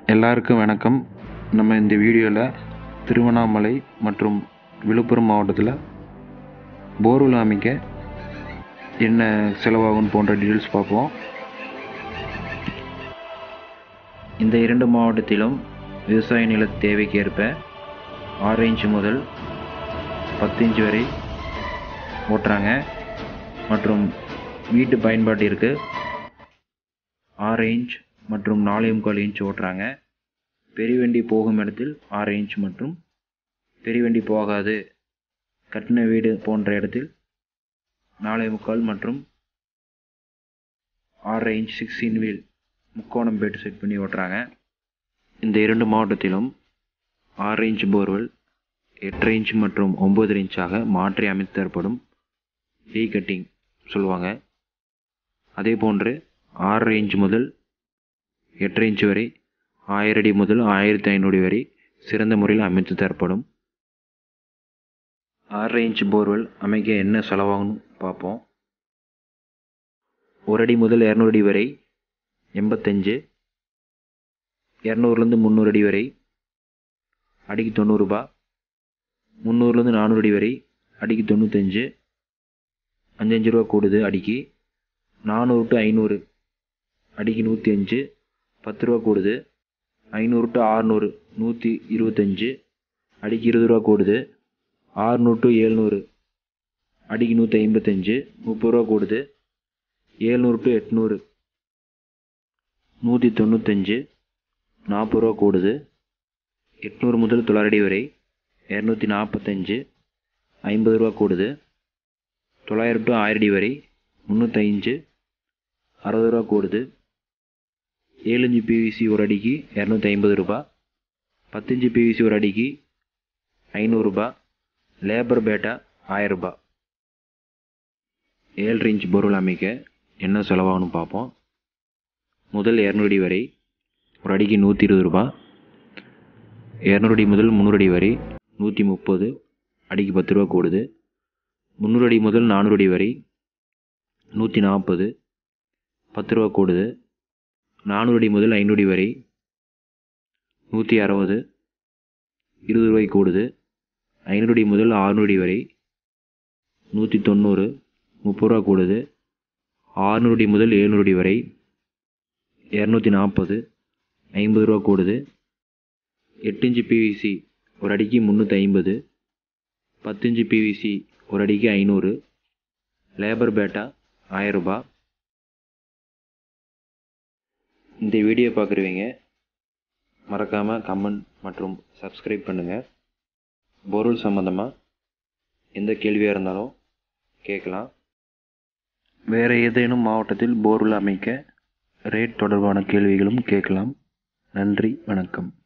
எல்லாருக்கும் வணக்கம் நம்ம இந்த வீடியோவில் திருவண்ணாமலை மற்றும் விழுப்புரம் மாவட்டத்தில் போர்வெல் அமைக்க என்ன செலவாகும் போன்ற டீட்டெயில்ஸ் பார்ப்போம் இந்த இரண்டு மாவட்டத்திலும் விவசாய நில தேவைக்கு ஏற்ப ஆறு இன்ச் முதல் பத்து இன்ச் வரை ஓட்டுறாங்க மற்றும் வீட்டு பயன்பாட்டிற்கு ஆறு இன்ச் மற்றும் நாலே முக்கால் இன்ச் ஓட்டுறாங்க பெரிய வண்டி போகும் இடத்தில் ஆறு இன்ச் மற்றும் பெரிய வண்டி போகாது கட்டின வீடு போன்ற இடத்தில் நாலே முக்கால் மற்றும் ஆறரை இன்ச் சிக்ஸ்டீன் வீல் முக்கோணம் பேட்டு செட் பண்ணி ஓட்டுறாங்க இந்த இரண்டு மாவட்டத்திலும் ஆறு இன்ச் போர்வெல் எட்டரை இன்ச் மற்றும் ஒம்பது இன்ச்சாக மாற்றி அமைத்து தரப்படும் வீ கட்டிங் சொல்லுவாங்க அதே போன்று ஆறரை இன்ச் முதல் எட்டரை இன்ச் வரை ஆயிரம் அடி முதல் ஆயிரத்தி ஐநூறு வரை சிறந்த முறையில் அமைத்து தரப்படும் ஆறரை இன்ச் போர்வெல் அமைக்க என்ன செலவாகும்னு பார்ப்போம் ஒரு அடி முதல் இரநூறு அடி வரை எண்பத்தஞ்சு இரநூறுலேருந்து முந்நூறு அடி வரை அடிக்கு தொண்ணூறுரூபா முந்நூறுலேருந்து நானூறு அடி வரை அடிக்கு தொண்ணூத்தஞ்சு அஞ்சஞ்சு ரூபா கூடுது அடிக்கு நானூறு டு ஐநூறு அடிக்கு நூற்றி அஞ்சு பத்து ரூபா கூடுது ஐநூறு டு ஆறுநூறு நூற்றி இருபத்தஞ்சு அடிக்கு இருபது ரூபா கூடுது ஆறுநூறு டு ஏழ்நூறு அடிக்கு நூற்றி ஐம்பத்தஞ்சு முப்பது ரூபா கூடுது ஏழ்நூறு டு எட்நூறு நூற்றி தொண்ணூத்தஞ்சு நாற்பது ரூபா கூடுது எட்நூறு முதல் தொள்ளாயிரம் அடி வரை இரநூத்தி நாற்பத்தஞ்சு ஐம்பது ரூபா கூடுது தொள்ளாயிரம் டு ஆயிரம் அடி வரை முந்நூற்றஞ்சு அறுபது ரூபா கூடுது ஏழு பிவிசி ஒரு அடிக்கு இரநூத்தி ஐம்பது ரூபா பத்தஞ்சு பிவிசி ஒரு அடிக்கு ஐநூறுரூபா லேபர் பேட்டா ஆயரூபா ஏழரை இன்ச் பொருள் அமைக்க என்ன செலவாகும்னு பார்ப்போம் முதல் இரநூறு அடி வரை ஒரு அடிக்கு நூற்றி இருபது ரூபா இரநூறு அடி முதல் முந்நூறு அடி வரை நூற்றி முப்பது அடிக்கு பத்து ரூபா கூடுது முந்நூறு அடி முதல் நானூறு அடி வரை நூற்றி நாற்பது பத்து ரூபா கூடுது நானூறு அடி முதல் ஐநூறு அடி வரை நூற்றி அறுபது இருபது ரூபாய் கூடுது ஐநூறு அடி முதல் ஆறுநூறு அடி வரை நூற்றி தொண்ணூறு முப்பது ரூபா கூடுது ஆறுநூறு அடி முதல் எழுநூறு அடி வரை இரநூத்தி நாற்பது ஐம்பது ரூபா கூடுது எட்டு இன்ச்சு பிவிசி ஒரு அடிக்கு முந்நூற்றி ஐம்பது பத்து இன்ச்சு பிவிசி ஒரு அடிக்கு ஐநூறு லேபர் பேட்டா ஆயரூபா இந்த வீடியோ பார்க்குறவங்க மறக்காமல் கமெண்ட் மற்றும் சப்ஸ்கிரைப் பண்ணுங்கள் பொருள் சம்மந்தமாக எந்த கேள்வியாக இருந்தாலும் கேட்கலாம் வேறு ஏதேனும் மாவட்டத்தில் போர்வெல் அமைக்க ரேட் தொடர்பான கேள்விகளும் கேட்கலாம் நன்றி வணக்கம்